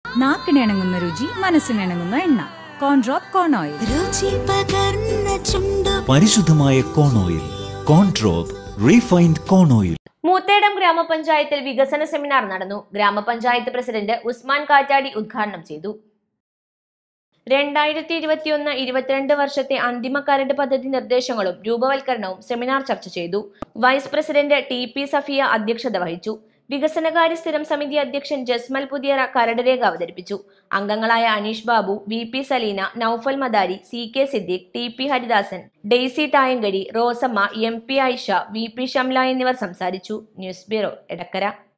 നാക്കിനിണങ്ങുന്ന രുചി മനസ്സിനിണങ്ങുന്ന എണ്ണ കോൺഡ്രോപ്പ് കോൺ ഓയിൽ രുചി പകർന്ന ചുണ്ടു പരിശുദ്ധമായ കോൺ ഓയിൽ കോൺട്രോപ്പ് റീഫൈൻഡ് കോൺ ഓയിൽ മൂത്തേടം ഗ്രാമപഞ്ചായത്തിൽ വികസന സെമിനാർ നടന്നു ഗ്രാമപഞ്ചായത്ത് പ്രസിഡന്റ് ഉസ്മാൻ കാറ്റാടി ഉദ്ഘാടനം ചെയ്തു രണ്ടായിരത്തി ഇരുപത്തിയൊന്ന് ഇരുപത്തിരണ്ട് വർഷത്തെ അന്തിമ കരട് പദ്ധതി നിർദ്ദേശങ്ങളും രൂപവൽക്കരണവും സെമിനാർ ചർച്ച ചെയ്തു vice president T P Safiya അധ്യക്ഷത വഹിച്ചു വികസനകാര്യ സ്ഥിരം സമിതി അധ്യക്ഷൻ ജസ്മൽ പുതിയറ കരട് രേഖ അവതരിപ്പിച്ചു അംഗങ്ങളായ Aneesh Babu V P Saleena Noufal Madari C K Siddique T P Haridasan Daisy Thayankari Rosamma M P Ayisha V P Shamla എന്നിവർ സംസാരിച്ചു ന്യൂസ് ബ്യൂറോ എടക്കര